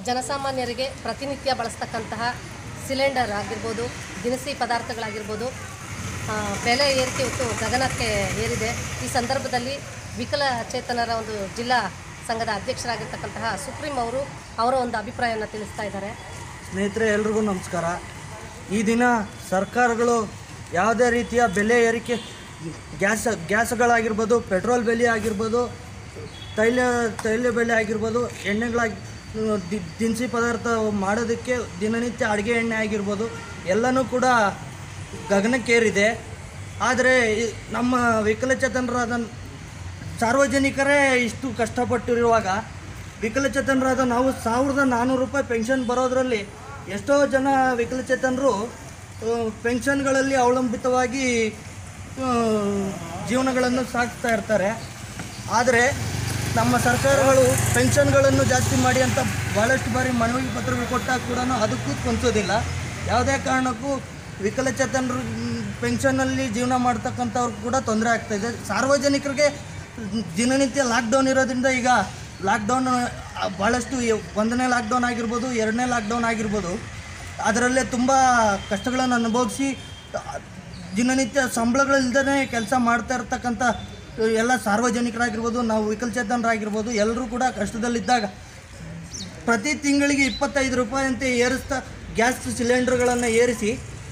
ಜನಸಾಮಾನ್ಯರಿಗೆ ಪ್ರತಿನಿತ್ಯ ಬಳಸ್ತಕ್ಕಂತಹ ಸಿಲಿಂಡರ್ ಆಗಿರ್ಬೋದು ದಿನಸಿ ಪದಾರ್ಥಗಳಾಗಿರ್ಬೋದು ಆ, ಬೆಲೆ ಏರಿಕೆ ಇವತ್ತು ಗಗನಕ್ಕೆ ಏರಿದೆ ಈ ಸಂದರ್ಭದಲ್ಲಿ ವಿಕಲಚೇತನರ ಒಂದು ಜಿಲ್ಲಾ ಸಂಘದ ಅಧ್ಯಕ್ಷರಾಗಿರ್ತಕ್ಕಂತಹ ಸುಪ್ರೀಂ ಅವರು ಅವರ ಒಂದು ಅಭಿಪ್ರಾಯವನ್ನು ತಿಳಿಸ್ತಾ ಇದ್ದಾರೆ ಸ್ನೇಹಿತರೆ ಎಲ್ರಿಗೂ ನಮಸ್ಕಾರ ಈ ದಿನ ಸರ್ಕಾರಗಳು ಯಾವುದೇ ರೀತಿಯ ಬೆಲೆ ಏರಿಕೆ ಗ್ಯಾಸ್ ಗ್ಯಾಸ್ಗಳಾಗಿರ್ಬೋದು ಪೆಟ್ರೋಲ್ ಬೆಲೆ ಆಗಿರ್ಬೋದು ತೈಲ ತೈಲ ಬೆಲೆ ಆಗಿರ್ಬೋದು ಎಣ್ಣೆಗಳಾಗಿ ದಿ- ದಿನಸಿ ಪದಾರ್ಥ ಮಾಡೋದಕ್ಕೆ ದಿನನಿತ್ಯ ಅಡುಗೆ ಎಣ್ಣೆ ಆಗಿರ್ಬೋದು ಎಲ್ಲನೂ ಕೂಡ ಗಗನಕ್ಕೇರಿದೆ ಆದರೆ ಈ- ನಮ್ಮ ವಿಕಲಚೇತನರಾದ ಸಾರ್ವಜನಿಕರೇ ಇಷ್ಟು ಕಷ್ಟಪಟ್ಟಿರುವಾಗ ವಿಕಲಚೇತನರಾದ ನಾವು ಸಾವಿರದ ನಾನ್ನೂರು ರೂಪಾಯಿ ಪೆನ್ಷನ್ ಬರೋದರಲ್ಲಿ ಎಷ್ಟೋ ಜನ ವಿಕಲಚೇತನರು ಆ, ಪೆನ್ಷನ್ಗಳಲ್ಲಿ ಅವಲಂಬಿತವಾಗಿ ಆ, ಜೀವನಗಳನ್ನು ಸಾಗಿಸ್ತಾ ಇರ್ತಾರೆ ಆದರೆ ನಮ್ಮ ಸರ್ಕಾರಗಳು ಪೆನ್ಷನ್ಗಳನ್ನು ಜಾಸ್ತಿ ಮಾಡಿ ಅಂತ ಭಾಳಷ್ಟು ಬಾರಿ ಮನವಿ ಪತ್ರಗಳು ಕೊಟ್ಟಾಗ ಕೂಡ ಅದಕ್ಕೂ ಸ್ಪಂದಿಸೋದಿಲ್ಲ ಯಾವುದೇ ಕಾರಣಕ್ಕೂ ವಿಕಲಚೇತನರು ಪೆನ್ಷನಲ್ಲಿ ಜೀವನ ಮಾಡ್ತಕ್ಕಂಥವ್ರು ಕೂಡ ತೊಂದರೆ ಆಗ್ತಾಯಿದೆ ಸಾರ್ವಜನಿಕರಿಗೆ ದಿನನಿತ್ಯ ಲಾಕ್ಡೌನ್ ಇರೋದ್ರಿಂದ ಈಗ ಲಾಕ್ಡೌನ್ ಭಾಳಷ್ಟು ಈ- ಒಂದನೇ ಲಾಕ್ಡೌನ್ ಆಗಿರ್ಬೋದು ಎರಡನೇ ಲಾಕ್ಡೌನ್ ಆಗಿರ್ಬೋದು ಅದರಲ್ಲೇ ತುಂಬ ಕಷ್ಟಗಳನ್ನು ಅನುಭವಿಸಿ ದಿನನಿತ್ಯ ಸಂಬಳಗಳಿಲ್ದೇ ಕೆಲಸ ಮಾಡ್ತಾ ಇರ್ತಕ್ಕಂಥ ಎಲ್ಲ ಸಾರ್ವಜನಿಕರಾಗಿರ್ಬೋದು ನಾವು ವಿಕಲಚೇತನರಾಗಿರ್ಬೋದು ಎಲ್ಲರೂ ಕೂಡ ಕಷ್ಟದಲ್ಲಿದ್ದಾಗ ಪ್ರತಿ ತಿಂಗಳಿಗೆ ಇಪ್ಪತ್ತೈದು ರೂಪಾಯಿ ಅಂತ ಏರಿಸ್ತಾ ಗ್ಯಾಸ್ ಸಿಲಿಂಡರ್ಗಳನ್ನು ಏರಿಸಿ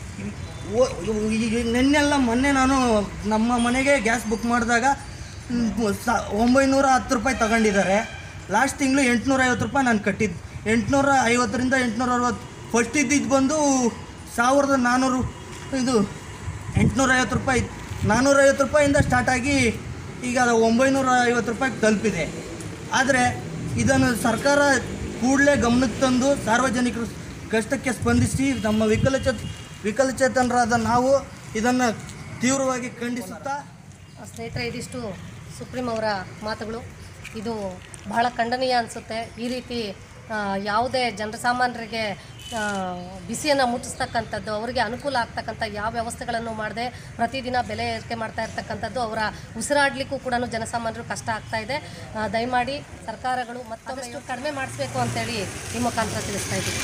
ಓ- ಈ- ಈ- ನಿನ್ನೆಲ್ಲ ಮೊನ್ನೆ ನಾನು ನಮ್ಮ ಮನೆಗೆ ಗ್ಯಾಸ್ ಬುಕ್ ಮಾಡಿದಾಗ ಮ್, ಸ- ಒಂಬೈನೂರ ಹತ್ತು ರೂಪಾಯಿ ತಗೊಂಡಿದ್ದಾರೆ ಲಾಸ್ಟ್ ತಿಂಗಳು ಎಂಟುನೂರ ಐವತ್ತು ರೂಪಾಯಿ ನಾನು ಕಟ್ಟಿದ್ದು ಎಂಟುನೂರ ಐವತ್ತರಿಂದ ಎಂಟುನೂರ ಅರವತ್ತು ಫಸ್ಟ್ ಇದ್ದಿದ್ದು ಬಂದು ಸಾವಿರದ ನಾನ್ನೂರು ಇದು ಎಂಟುನೂರ ಐವತ್ತು ರೂಪಾಯಿ ನಾನ್ನೂರೈವತ್ತು ರೂಪಾಯಿಂದ ಸ್ಟಾರ್ಟ್ ಆಗಿ ಈಗ ಅದು ಒಂಬೈನೂರ ಐವತ್ತು ರೂಪಾಯಿಗೆ ತಲುಪಿದೆ ಆದರೆ ಇದನ್ನು ಸರ್ಕಾರ ಕೂಡಲೇ ಗಮನಕ್ಕೆ ತಂದು ಸಾರ್ವಜನಿಕರು ಕಷ್ಟಕ್ಕೆ ಸ್ಪಂದಿಸಿ ನಮ್ಮ ವಿಕಲಚೇತ ವಿಕಲಚೇತನರಾದ ನಾವು ಇದನ್ನು ತೀವ್ರವಾಗಿ ಖಂಡಿಸುತ್ತಾ ಸ್ನೇಹಿತರೆ ಇದಿಷ್ಟು ಸುಪ್ರೀಂ ಅವರ ಮಾತುಗಳು ಇದು ಬಹಳ ಖಂಡನೀಯ ಅನಿಸುತ್ತೆ ಈ ರೀತಿ ಆ, ಯಾವುದೇ ಜನಸಾಮಾನ್ಯರಿಗೆ ಬಿಸಿಯನ್ನು ಮುಟ್ಟಿಸ್ತಕ್ಕಂಥದ್ದು ಅವರಿಗೆ ಅನುಕೂಲ ಆಗ್ತಕ್ಕಂಥ ಯಾವ ವ್ಯವಸ್ಥೆಗಳನ್ನು ಮಾಡದೆ ಪ್ರತಿದಿನ ಬೆಲೆ ಏರಿಕೆ ಮಾಡ್ತಾ ಇರ್ತಕ್ಕಂಥದ್ದು ಅವರ ಉಸಿರಾಡಲಿಕ್ಕೂ ಕೂಡ ಜನಸಾಮಾನ್ಯರು ಕಷ್ಟ ಆಗ್ತಾ ಇದೆ ಆ, ದಯಮಾಡಿ ಸರ್ಕಾರಗಳು ಮತ್ತಷ್ಟು ಕಡಿಮೆ ಮಾಡಿಸ್ಬೇಕು ಅಂತೇಳಿ ಈ ಮುಖಾಂತರ ತಿಳಿಸ್ತಾ ಇದ್ದೀವಿ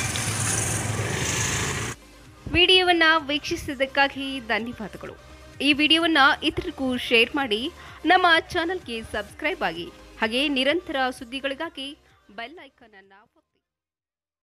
ವಿಡಿಯೋವನ್ನು ವೀಕ್ಷಿಸಿದ್ದಕ್ಕಾಗಿ ಧನ್ಯವಾದಗಳು ಈ ವಿಡಿಯೋವನ್ನು ಇತರರಿಗೂ ಶೇರ್ ಮಾಡಿ ನಮ್ಮ ಚಾನಲ್ಗೆ ಸಬ್ಸ್ಕ್ರೈಬ್ ಆಗಿ ಹಾಗೆ ನಿರಂತರ ಸುದ್ದಿಗಳಿಗಾಗಿ ಬೆಲ್ ಐಕಾನ್ ಅನ್ನು ಒತ್ತಿ